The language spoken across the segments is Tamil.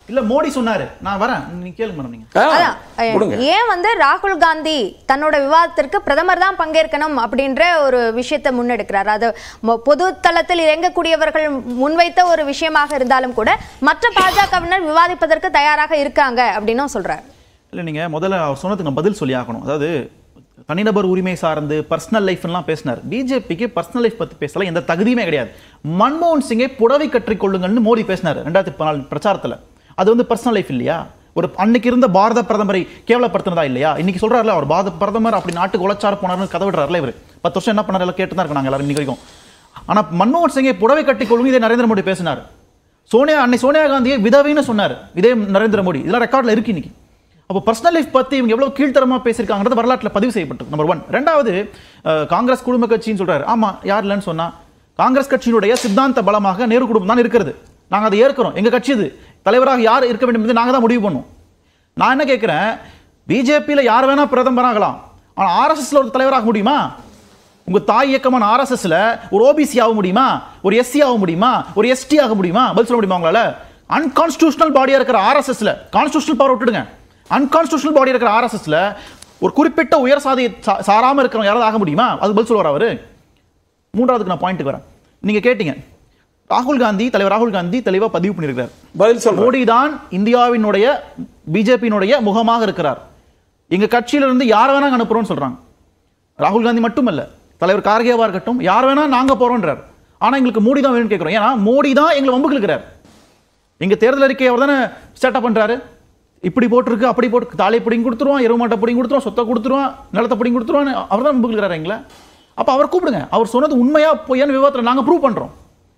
இல்ல மோடி சொன்னாரு நான் வரேன் நீங்க கேளுங்க மேடம் நீங்க ஆ, அதான் அஹ், கொடுங்க ஏன் வந்து ராகுல் காந்தி தன்னோட விவாதத்திற்கு பிரதமர் தான் பங்கேற்கணும் அப்படின்ற ஒரு விஷயத்தை முன்னெடுக்கிறார் அது மொ- பொது தளத்தில் இறங்கக்கூடியவர்கள் முன்வைத்த ஒரு விஷயமாக இருந்தாலும் கூட மற்ற பாஜகவினர் விவாதிப்பதற்கு தயாராக இருக்காங்க அப்படின்னும் சொல்றாரு இல்ல நீங்க முதல்ல அவர் சொன்னதுக்கு நான் பதில் சொல்லி ஆகணும் அதாவது தனிநபர் உரிமை சார்ந்து பர்சனல் லைஃப்லாம் பேசினார் பிஜேபிக்கு பர்சனல் லைஃப் பத்தி பேசல எந்த தகுதியுமே கிடையாது மன்மோகன் சிங்கை புடவை கற்றிக் கொள்ளுங்கள்னு மோடி பேசினார் ரெண்டாயிரத்தி பதினாலு பிரச்சாரத்துல அது வந்து பர்சனல் லைஃப் இல்லையா ஒரு அன்னைக்கு இருந்த பாரத பிரதமரை கேவலப்படுத்தினதா இல்லையா இன்னைக்கு சொல்றாருல அவர் பாரத பிரதமர் அப்படி நாட்டுக்கு உழைச்சார் போனார்னு கதவிடுறாருல இவர் பத்து வருஷம் என்ன பண்ணாரு எல்லாம் கேட்டு தான் இருக்கோம் நாங்க எல்லாரும் இன்னைக்கு வரைக்கும் ஆனா மன்மோகன் சிங்கை புடவை கட்டிக் கொள்ளுங்க இதை நரேந்திர மோடி பேசினார் சோனியா அன்னை சோனியா காந்தியை விதவைன்னு சொன்னார் இதே நரேந்திர மோடி இதெல்லாம் ரெக்கார்ட்ல இருக்கு இன்னைக்கு அப்போ பர்சனல் லைஃப் பத்தி இவங்க எவ்வளவு கீழ்த்தரமா பேசியிருக்காங்கிறது வரலாற்றுல பதிவு செய்யப்பட்டிருக்கு நம்பர் ஒன் ரெண்டாவது அஹ், காங்கிரஸ் குடும்ப கட்சின்னு சொல்றாரு ஆமா யார் இல்லைன்னு சொன்னா காங்கிரஸ் கட்சியினுடைய சித்தாந்த பலமாக நேரு குடும்பம் தான் இருக்கிறது நாங்க அதை ஏற்கிறோம் எங்க கட்சி இது தலைவராக யார் இருக்க வேண்டும் என்று நாங்க தான் முடிவு பண்ணுவோம் நான் என்ன கேட்கிறேன் பிஜேபியில யார் வேணா பிரதமராகலாம் ஆனா ஆர்எஸ்எஸ்ல ஒரு தலைவராக முடியுமா உங்க தாய் இயக்கமான ஆர்எஸ்எஸ்ல ஒரு ஓபிசி ஆக முடியுமா ஒரு எஸ்சி ஆக முடியுமா ஒரு எஸ்டி ஆக முடியுமா பதில் சொல்ல முடியுமா உங்களால அன்கான்ஸ்டியூஷனல் பாடியா இருக்கிற ஆர்எஸ்எஸ்ல கான்ஸ்டியூஷனல் பவர் விட்டுடுங்க அன்கான்ஸ்டியூஷனல் பாடி இருக்கிற ஆர்எஸ்எஸ்ல ஒரு குறிப்பிட்ட உயர் சாதியை சா- சாராம இருக்கிறவங்க யாராவது ஆக முடியுமா அது பதில் சொல்லுவார் அவரு மூன்றாவதுக்கு நான் பாயிண்ட்டுக்கு வரேன் நீங்க கேட்டீங்க ராகுல் காந்தி தலைவர் ராகுல் காந்தி தெளிவா பதிவு பண்ணியிருக்கிறார் பதில் சொல்றேன் மோடி தான் இந்தியாவினுடைய பிஜேபியினுடைய முகமாக இருக்கிறார் எங்க கட்சியில இருந்து யார் வேணா அனுப்புறோம்னு சொல்றாங்க ராகுல் காந்தி மட்டுமல்ல தலைவர் கார்கேவா இருக்கட்டும் யார் வேணா நாங்க போறோம்ன்றார் ஆனா எங்களுக்கு மோடி தான் வேணும்னு கேட்கிறோம் ஏன்னா மோடி தான் எங்களை வம்புக்கு இருக்கிறார் எங்க தேர்தல் அறிக்கை அவர் தானே ஸ்டார்ட் பண்றாரு இப்படி போட்டிருக்கு அப்படி போட்டு தாலி பிடிங்கி கொடுத்துருவான் இரவு மாட்டை பிடிங்கி கொடுத்துருவான் சொத்தை கொடுத்துருவான் நிலத்தை பிடிங்கி கொடுத்துருவான் அவர் தான் வம்புக்கு இருக்கிறாரு எங்களை அப்ப அவர் கூப்பிடுங்க அவர் சொன்னது உண்மையா பொய்யான்னு விவாதத்தில் நாங்க ப்ரூவ் பண்றோம்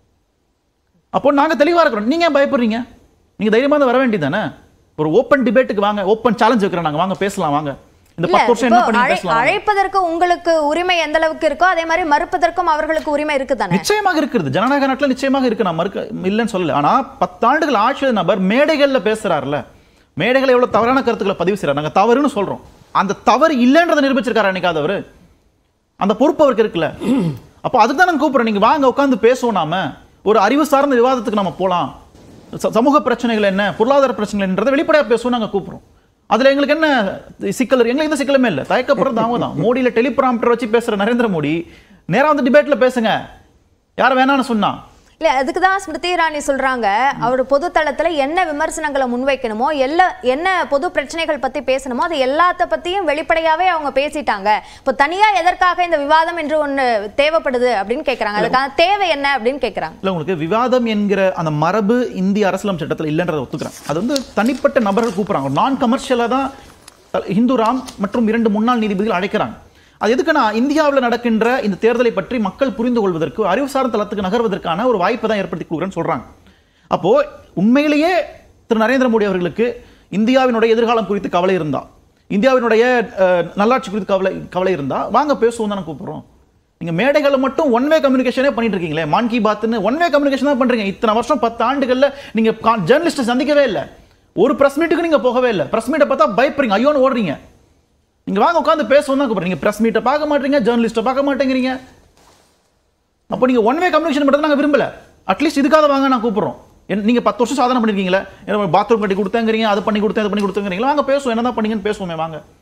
அப்போ நாங்க தெளிவா இருக்கிறோம் நீங்க ஏன் பயப்படுறீங்க நீங்க தைரியமா தான் வர வேண்டியதானே ஒரு ஓப்பன் டிபேட்டுக்கு வாங்க ஓப்பன் சேலஞ்ச் வைக்கிறோம் நாங்க வாங்க பேசலாம் வாங்க இந்த இல்ல பத்து வருஷம் இப்போ என்ன பண்ணி அழை- பேசலாம் வாங்க. அழைப்பதற்கு உங்களுக்கு உரிமை எந்த அளவுக்கு இருக்கோ அதே மாதிரி மறுப்பதற்கும் அவர்களுக்கு உரிமை இருக்குதானே நிச்சயமாக இருக்கிறது ஜனநாயக நாட்டில் நிச்சயமாக இருக்கு நான் மறுக்க இல்லைன்னு சொல்லல ஆனா பத்தாண்டுகள் ஆட்சி நபர் மேடைகள்ல பேசுறாருல மேடைகள் எவ்வளவு தவறான கருத்துக்களை பதிவு செய்யறாரு நாங்க தவறுன்னு சொல்றோம் அந்த தவறு இல்லைன்றதை நிரூபிச்சிருக்காரு அன்னைக்காவது அவரு அந்த பொறுப்பு அவருக்கு இருக்குல்ல அப்போ அதுக்கு தான் நான் கூப்பிடுறேன் நீங்க வாங்க உட்காந்து பேசுவோம் நாம ஒரு அறிவு சார்ந்த விவாதத்துக்கு நம்ம போலாம் ச- சமூக பிரச்சனைகள் என்ன பொருளாதார பிரச்சனைகள் என்னன்றதை வெளிப்படையா பேசுவோம் நாங்க கூப்பிடுறோம் அதுல எங்களுக்கு என்ன சிக்கல் இருக்கு? எங்களுக்கு எந்த சிக்கலுமே இல்லை தயக்கப்படுறது அவங்க தான் மோடியில டெலிபிராம்டர் வச்சு பேசுற நரேந்திர மோடி நேரா வந்து டிபேட்ல பேசுங்க யார் வேணாம்னு சொன்னா இல்ல அதுக்கு தான் ஸ்மிருதி இரானி சொல்றாங்க அவர் பொது தளத்துல என்ன விமர்சனங்களை முன்வைக்கணுமோ எல்லா என்ன பொது பிரச்சனைகள் பத்தி பேசணுமோ அது எல்லாத்த பத்தியும் வெளிப்படையாவே அவங்க பேசிட்டாங்க இப்போ தனியா எதற்காக இந்த விவாதம் என்று ஒண்ணு தேவைப்படுது அப்படின்னு கேக்குறாங்க அதுக்கான தேவை என்ன அப்படின்னு கேக்குறாங்க இல்ல உங்களுக்கு விவாதம் என்கிற அந்த மரபு இந்திய அரசியலம் சட்டத்தில் இல்லைன்றதை ஒத்துக்கிறேன் அது வந்து தனிப்பட்ட நபர்கள் கூப்பிடுறாங்க நான் கமர்ஷியலாக தான் த- இந்து ராம் மற்றும் இரண்டு முன்னாள் நீதிபதிகள் அழைக்கிறாங்க அது எதுக்குன்னா இந்தியாவில் நடக்கின்ற இந்த தேர்தலை பற்றி மக்கள் புரிந்து கொள்வதற்கு அறிவு சார்ந்த தளத்துக்கு நகர்வதற்கான ஒரு வாய்ப்பை தான் ஏற்படுத்தி கொடுக்குறேன்னு சொல்றாங்க அப்போ உண்மையிலேயே திரு நரேந்திர மோடி அவர்களுக்கு இந்தியாவினுடைய எதிர்காலம் குறித்து கவலை இருந்தா இந்தியாவினுடைய அஹ், நல்லாட்சி குறித்து கவலை கவலை இருந்தா வாங்க பேசுவோம் தானே கூப்பிடுறோம் நீங்க மேடைகளை மட்டும் ஒன் வே கம்யூனிகேஷனே பண்ணிட்டு இருக்கீங்களே மான் கி பாத்னு ஒன் வே கம்யூனிகேஷன் தான் பண்றீங்க இத்தனை வருஷம் பத்து ஆண்டுகள்ல நீங்க ஜேர்னலிஸ்ட் சந்திக்கவே இல்லை ஒரு பிரஸ் மீட்டுக்கு நீங்க போகவே இல்லை பிரஸ் மீட்டை பார்த்தா பயப்படுறீங்க ஐயோன்னு ஓடுறீங்க நீங்க வாங்க உட்காந்து பேசுவோம் தான் கூப்பிடுறீங்க நீங்க பிரஸ் மீட்டை பார்க்க மாட்டீங்க ஜேர்னலிஸ்ட்டை பார்க்க மாட்டேங்கிறீங்க அப்போ நீங்க ஒன் வே கம்யூனிகேஷன் மட்டும் நாங்க விரும்பல அட்லீஸ்ட் இதுக்காக வாங்க நான் கூப்பிடுறோம் என்- நீங்க பத்து வருஷம் சாதனை பண்ணிருக்கீங்களே பாத்ரூம் கட்டி கொடுத்தேங்கிறீங்க அது பண்ணி கொடுத்தேன் இது பண்ணி கொடுத்தேங்கிறீங்களா வாங்க பேசுவோம் என்னதான் பண்ணீங்கன்னு பேசுவோமே வாங்க